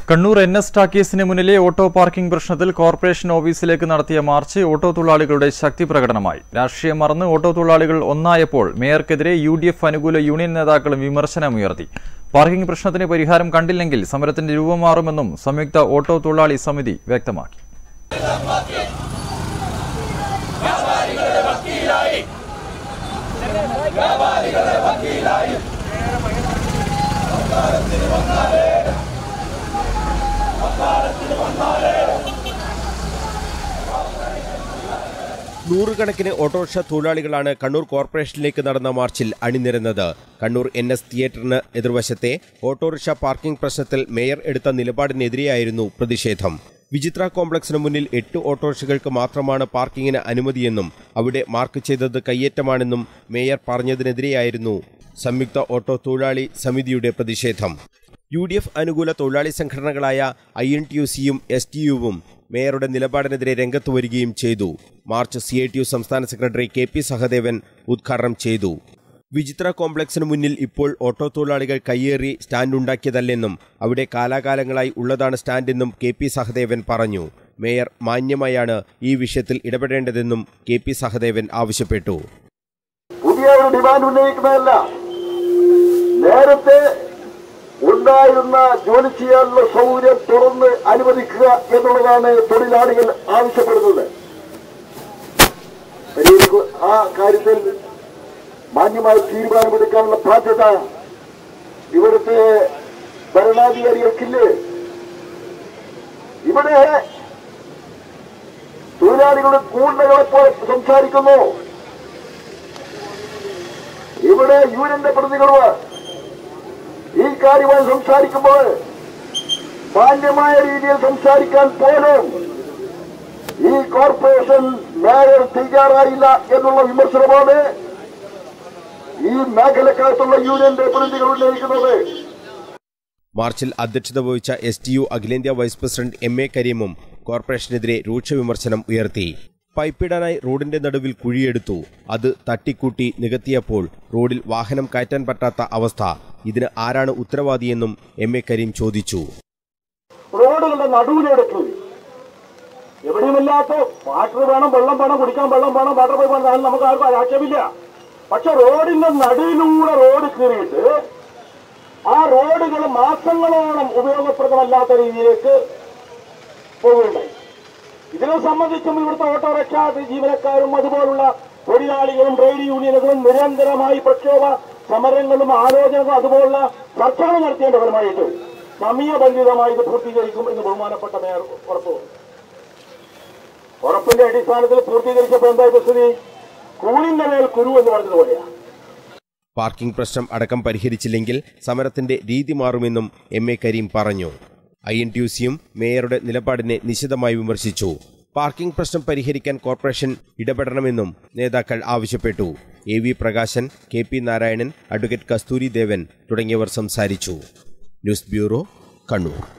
Kannur N S ടാക്കീസിന് മുന്നിലെ auto parking പ്രശ്നത്തിൽ corporation ഓഫീസിലേക്ക് നടത്തിയ മാർച്ച് ഓട്ടോ തൊഴിലാളികളുടെ ശക്തി പ്രകടനമായി രാഷ്ട്രീയം മറന്ന് ഓട്ടോ തൊഴിലാളികൾ ഒന്നായപ്പോൾ മേയർക്കെതിരെ യു ഡി എഫ് അനുകൂല യൂണിയൻ നേതാക്കളും വിമർശനമുയർത്തി പാർക്കിംഗ് പ്രശ്നത്തിന് പരിഹാരം കണ്ടില്ലെങ്കിൽ സമരത്തിന്റെ രൂപം മാറുമെന്നും സംയുക്ത ഓട്ടോ തൊഴിലാളി സമിതി വ്യക്തമാക്കി നൂറുകണക്കിന് ഓട്ടോറിക്ഷ തൊഴിലാളികളാണ് കണ്ണൂർ കോർപ്പറേഷനിലേക്ക് നടന്ന മാർച്ചിൽ അണിനിരന്നത് കണ്ണൂർ എൻ എസ് തിയേറ്ററിന് എതിർവശത്തെ ഓട്ടോറിക്ഷ പാർക്കിംഗ് പ്രശ്നത്തിൽ മേയർ എടുത്ത നിലപാടിനെതിരെയായിരുന്നു പ്രതിഷേധം വിചിത്ര കോംപ്ലക്സിന് മുന്നിൽ എട്ട് ഓട്ടോറിക്ഷകൾക്ക് മാത്രമാണ് പാർക്കിങ്ങിന് അനുമതിയെന്നും അവിടെ മാർക്ക് ചെയ്തത് കയ്യേറ്റമാണെന്നും മേയർ പറഞ്ഞതിനെതിരെയായിരുന്നു സംയുക്ത ഓട്ടോ തൊഴിലാളി സമിതിയുടെ പ്രതിഷേധം യു ഡി എഫ് അനുകൂല തൊഴിലാളി സംഘടനകളായ ഐ എൻ ടി യു സിയും എസ് ടി യുവും മേയറുടെ നിലപാടിനെതിരെ രംഗത്ത് വരികയും ചെയ്തു march C I T U സംസ്ഥാന സെക്രട്ടറി കെ പി സഹദേവൻ ഉദ്ഘാടനം ചെയ്തു വിചിത്ര കോംപ്ലക്സിന് മുന്നിൽ ഇപ്പോൾ ഓട്ടോ തൊഴിലാളികൾ കയ്യേറി സ്റ്റാൻഡ് ഉണ്ടാക്കിയതല്ലെന്നും അവിടെ കാലാകാലങ്ങളായി ഉള്ളതാണ് സ്റ്റാൻഡെന്നും കെ പി സഹദേവൻ പറഞ്ഞു മേയർ മാന്യമായാണ് ഈ വിഷയത്തിൽ ഇടപെടേണ്ടതെന്നും കെ പി സഹദേവൻ ആവശ്യപ്പെട്ടു പുതിയ ഒരു ഡിമാൻഡ് ഉന്നയിക്കുന്നതല്ല നേരത്തെ ഉണ്ടായിരുന്ന ജോലി ചെയ്യാനുള്ള സൗകര്യം തുറന്ന് അനുവദിക്കുക എന്നുള്ളതാണ് തൊഴിലാളികൾ ആവശ്യപ്പെടുന്നത് പരിഹരിക്കു ആ കാര്യത്തിൽ മാന്യമായ തീരുമാനമെടുക്കാനുള്ള ബാധ്യത ഇവിടുത്തെ ഭരണാധികാരികൾക്കില്ലേ ഇവിടെ തൊഴിലാളികളുടെ കൂണ്ടകളെ പോലെ സംസാരിക്കുന്നു ഇവിടെ യൂണിയന്റെ പ്രതികളുമാണ് ഈ കാര്യമായി സംസാരിക്കുമ്പോൾ മാന്യമായ രീതിയിൽ സംസാരിക്കാൻ പോലും ഈ കോർപ്പറേഷൻ മേയർ തയ്യാറായില്ല എന്നുള്ള വിമർശനമാണ് ഈ മേഖലക്കകത്തുള്ള യൂണിയന്റെ പ്രതിനിധികൾ ഉന്നയിക്കുന്നത് മാർച്ചിൽ അധ്യക്ഷത വഹിച്ച എസ് ടി യു അഖിലേന്ത്യാ വൈസ് പ്രസിഡന്റ് എം എ കരീമും കോർപ്പറേഷനെതിരെ രൂക്ഷ വിമർശനം ഉയർത്തി പൈപ്പിടാനായി റോഡിന്റെ നടുവിൽ കുഴിയെടുത്തു അത് തട്ടിക്കൂട്ടി നികത്തിയപ്പോൾ റോഡിൽ വാഹനം കയറ്റാൻ പറ്റാത്ത അവസ്ഥ ഇതിന് ആരാണ് ഉത്തരവാദിയെന്നും എം എ കരീം ചോദിച്ചു റോഡുകളുടെ നടുവിലെടുത്തു എവിടെയുമില്ലാത്ത വാട്ടർ വേണം വെള്ളം വേണം കുടിക്കാൻ വെള്ളം വേണം വാട്ടർ പൈപ്പ് വേണം അതിന് നമുക്ക് ആർക്കും ആക്ഷേപമില്ല പക്ഷെ റോഡിന്റെ നടുവിലൂടെ റോഡ് കീറിയിട്ട് ആ റോഡുകൾ മാസങ്ങളോളം ഉപയോഗപ്രദമല്ലാത്ത രീതിയിലേക്ക് പോവുകയുണ്ടായി ഇതിനെ സംബന്ധിച്ചും ഇവിടുത്തെ ഓട്ടോറിക്ഷ ജീവനക്കാരും അതുപോലുള്ള തൊഴിലാളികളും ട്രേഡ് യൂണിയനുകളും നിരന്തരമായി പ്രക്ഷോഭ സമരങ്ങളും ആലോചനകളും അതുപോലുള്ള ചർച്ചകൾ നടത്തേണ്ടവരുമായിട്ട് സമയബന്ധിതമായി ഇത് പൂർത്തീകരിക്കും എന്ന് ബഹുമാനപ്പെട്ട മേയർ ഉറപ്പ് ഉറപ്പിന്റെ അടിസ്ഥാനത്തിൽ പൂർത്തീകരിച്ചപ്പോൾ എന്താ സ്ഥിതി കൂണിന്റെ മേൽ കുരു എന്ന് പറഞ്ഞതുപോലെയാണ് പാർക്കിംഗ് പ്രശ്നം അടക്കം പരിഹരിച്ചില്ലെങ്കിൽ സമരത്തിന്റെ രീതി മാറുമെന്നും എം എ കരീം പറഞ്ഞു ഐ എൻ ടി യു സിയും മേയറുടെ നിലപാടിനെ നിശിതമായി വിമർശിച്ചു പാർക്കിംഗ് പ്രശ്നം പരിഹരിക്കാൻ കോർപ്പറേഷൻ ഇടപെടണമെന്നും നേതാക്കൾ ആവശ്യപ്പെട്ടു A V Prakashan K P Narayanan advocate Kasturi Devan തുടങ്ങിയവർ സംസാരിച്ചു ന്യൂസ് ബ്യൂറോ കണ്ണൂർ